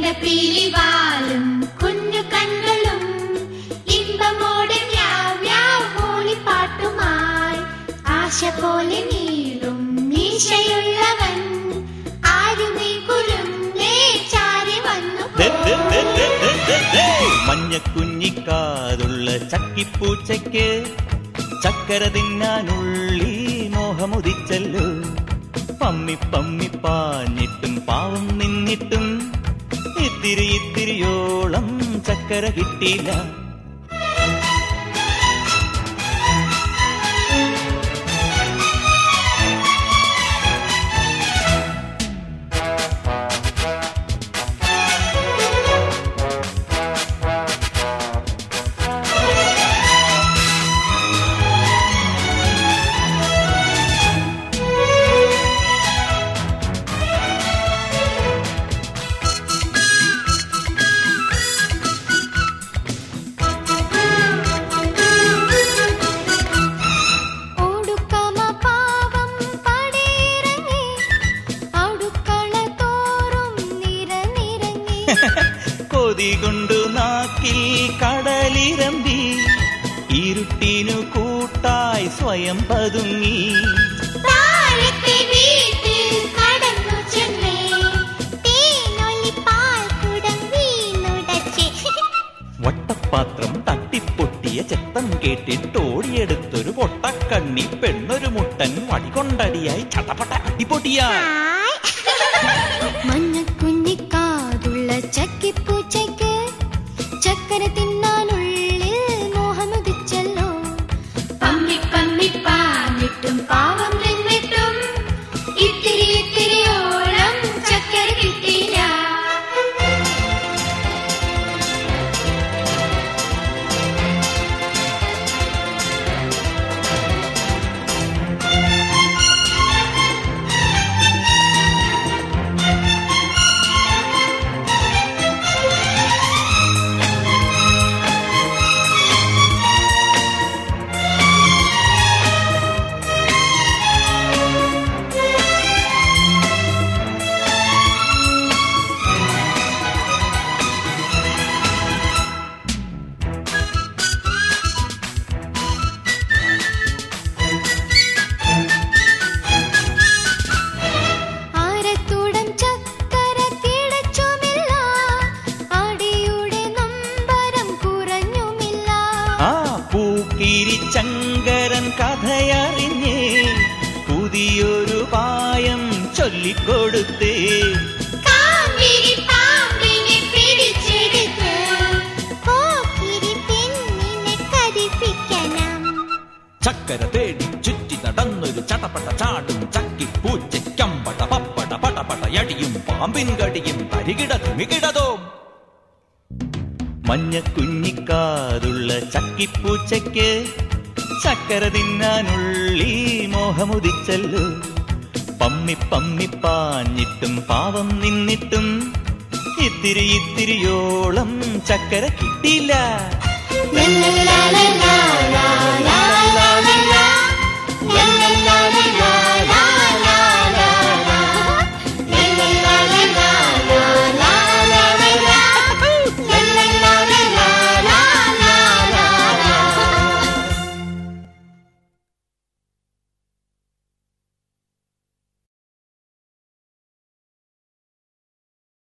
നീലപ്പീലിവാലും കുഞ്ഞു കണ്ണുകളും ഇമ്പമോടെ മൂളിപ്പാട്ടുമായി ആശ പോലെ നീളും മീശയുള്ളവൻ ആരുമീ കുരുന്നേ ചാരി വന്നു ദേ, ദേ, ദേ, ദേ, ദേ, ദേ, ദേ. മഞ്ഞക്കുഞ്ഞിക്കാതുള്ള ചക്കിപ്പൂച്ചയ്ക്ക് ചക്കര തിന്നാനുള്ളി മോഹമുദിച്ചല്ലോ പമ്മി പമ്മി പാഞ്ഞിട്ടും പാവം നിന്നിട്ടും ഇത്തിരി ഇത്തിരിയോളം ചക്കര കിട്ടിയില്ല ഓടുക്കമ പാവം പടയിറങ്ങി അടുക്കള തോറും നിരനിരങ്ങി കൊതി കൊണ്ടു നാക്കിൽ കടലിരമ്പി ഇരുട്ടിനു കൂട്ടായി സ്വയം പതുങ്ങി താഴത്തെ വീട്ടിൽ കടന്നു ചെന്നേ തേനൊലി പാൽക്കുടം വീണുടച്ചേ വട്ടപ്പാത്രം തട്ടിപ്പൊട്ടിയ ചെത്തം കേട്ടിട്ടോടിയെടുത്തൊരു പൊട്ടക്കണ്ണി പെണ്ണൊരു മുട്ടൻ വടികൊണ്ടടിയായി ചട്ടപ്പട്ട അടിപൊട്ടിയായി മഞ്ഞക്കുഞ്ഞിക്കാതുള്ള ചക്കിപ്പൂച്ചയ്ക്ക് ചക്കര തിന്നാനുള്ളിൽ മോഹമുദിച്ചല്ലോ പമ്മി പമ്മി പാഞ്ഞിട്ടും പാവം നിന്നിട്ടും ഇത്തിരി ഇത്തിരിയോളം ചക്കര കിട്ടിയില്ല ആരത്തൂടം ചക്കര കിടച്ചുമില്ല അടിയുടെ നമ്പരം കുറഞ്ഞുമില്ല ആ പൂക്കിരി ചങ്കരൻ കഥയറിഞ്ഞേ പുതിയൊരു പായം ചൊല്ലിക്കൊടുത്തേ കാമ്പിരി പാമ്പിനെ പിടിച്ചെടുത്ത് പോക്കിരി പെണ്ണിനെ കരിപ്പിക്കണം ചക്കര തേടി ചുറ്റി നടന്നൊരു ചടപട ചാടും ചക്കി പൂച്ചയ്ക്കമ്പട പപ്പട പടപട യടിയും പാമ്പിൻ കടിയും തരികിട തിമികിടതോ മഞ്ഞക്കുഞ്ഞിക്കാതുള്ള ചക്കിപ്പൂച്ചയ്ക്ക് ചക്കര തിന്നാനുള്ളി മോഹമുദിച്ചല്ലോ പമ്മി പമ്മി പാഞ്ഞിട്ടും പാവം നിന്നിട്ടും ഇത്തിരി ഇത്തിരിയോളം ചക്കര കിട്ടിയില്ല ലല്ലലാലല